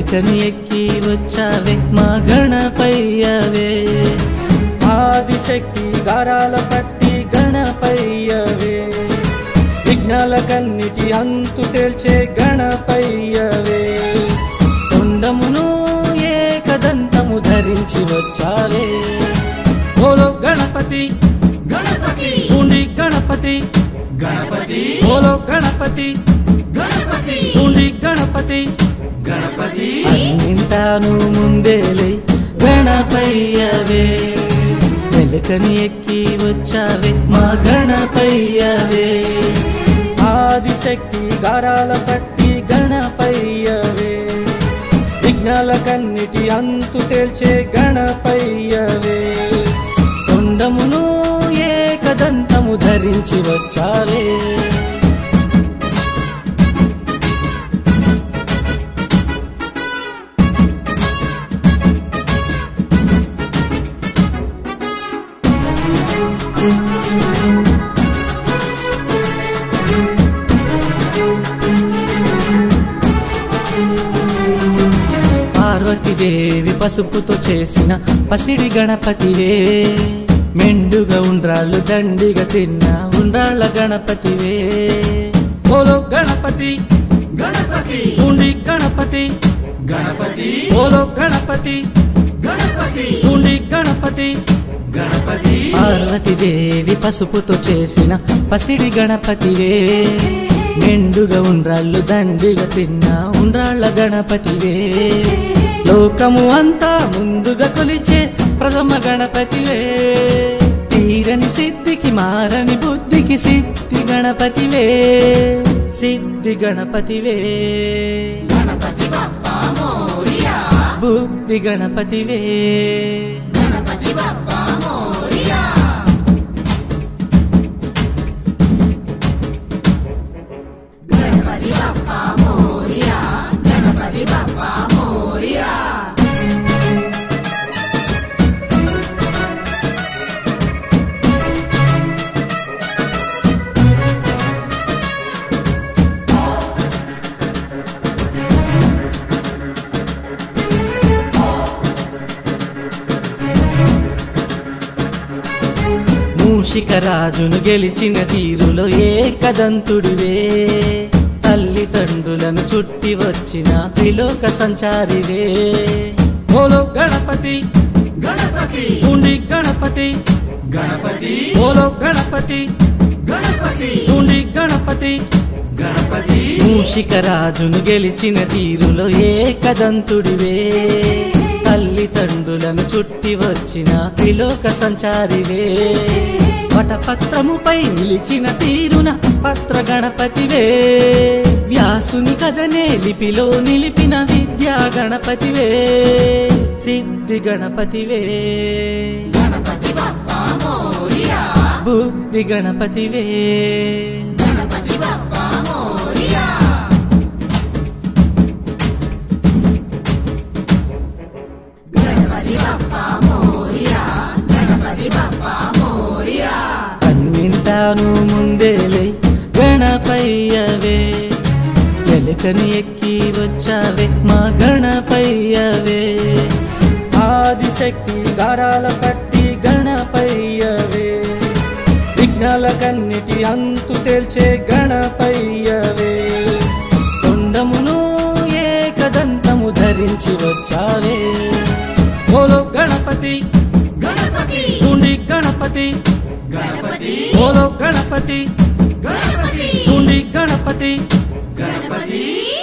ఎలుకని ఎక్కి వచ్చావే మా గణపయ్యవే ఆదిశక్తి గారాల పట్టి గణపయ్యవే విఘ్నాల కన్నిటి అంతు తేల్చే గణపయ్యవే తొండమును ఏకదంతము ధరించి వచ్చావే ఓలో గణపతి గణపతి ఉండి గణపతి గణపతి ఓలో గణపతి గణపతి ఉండి గణపతి గణపతి అన్నింటాను ముందేలే గణపయ్యవే వెలుకని ఎక్కి వచ్చావే మా గణపయ్యవే ఆదిశక్తి గారాల పట్టి గణపయ్యవే విఘ్నాల కన్నిటి అంతు తేల్చే గణపయ్యవే తొండమును ఏకదంతము ధరించి వచ్చావే పార్వతీదేవి పసుపుతో చేసిన పసిడి గణపతివే మెండుగా ఉండ్రాళ్ళు దండిగా తిన్న ఉండ్రాళ్ళ గణపతివే ఓలో గణపతి గణపతి ఉండి గణపతి గణపతి ఓలో గణపతి గణపతి ఉండి గణపతి గణపతి పార్వతీదేవి పసుపుతో చేసిన పసిడి గణపతివే మెండుగా ఉండ్రాళ్ళు దండిగా తిన్న ఉండ్రాళ్ళ గణపతివే లోకము అంతా ముందుగా కొలిచే ప్రథమ గణపతివే తీరని సిద్ధికి మారని బుద్ధికి సిద్ధి గణపతివే సిద్ధి గణపతివే గణపతి బప్పా మోరియా బుద్ధి గణపతివే గణపతి బప్పా మోరియా గణపతి బప్పా మోరియా గణపతి బప్పా మోరియా మూషిక రాజును గెలిచిన తీరులో ఏకదంతుడివే తల్లిదండ్రులను చుట్టి వచ్చిన త్రిలోక సంచారివే ఓలో గణపతి గణపతి ఉండి గణపతి గణపతి ఓలో గణపతి గణపతి ఉండి గణపతి గణపతి మూషిక రాజును గెలిచిన తీరులో ఏకదంతుడివే తల్లిదండ్రులను చుట్టి వచ్చిన త్రిలోక సంచారివే వటపత్రముపై నిలిచిన తీరున పత్ర గణపతివే వ్యాసుని కథనే లిపిలో నిలిపిన విద్యా గణపతివే సిద్ధి గణపతివే గణపతి బప్పా మోరియా బుద్ధి గణపతివే గణపతి బప్పా మోరియా గణపతి బప్పా మోరియా గణపతి బప్పా మోరియా అన్నింటాను ముందేలే గణపయ్యవే ఎలుకని ఎక్కి వచ్చావే మా గణపయ్యవే ఆదిశక్తి గారాల పట్టి గణపయ్యవే విఘ్నాల కన్నిటి అంతు తేల్చే గణపయ్యవే తొండమును ఏకదంతము ధరించి వచ్చావే ఓలో గణపతి గణపతి ఉండి గణపతి గణపతి ఓలో గణపతి గణపతి ఉండి గణపతి గణపతి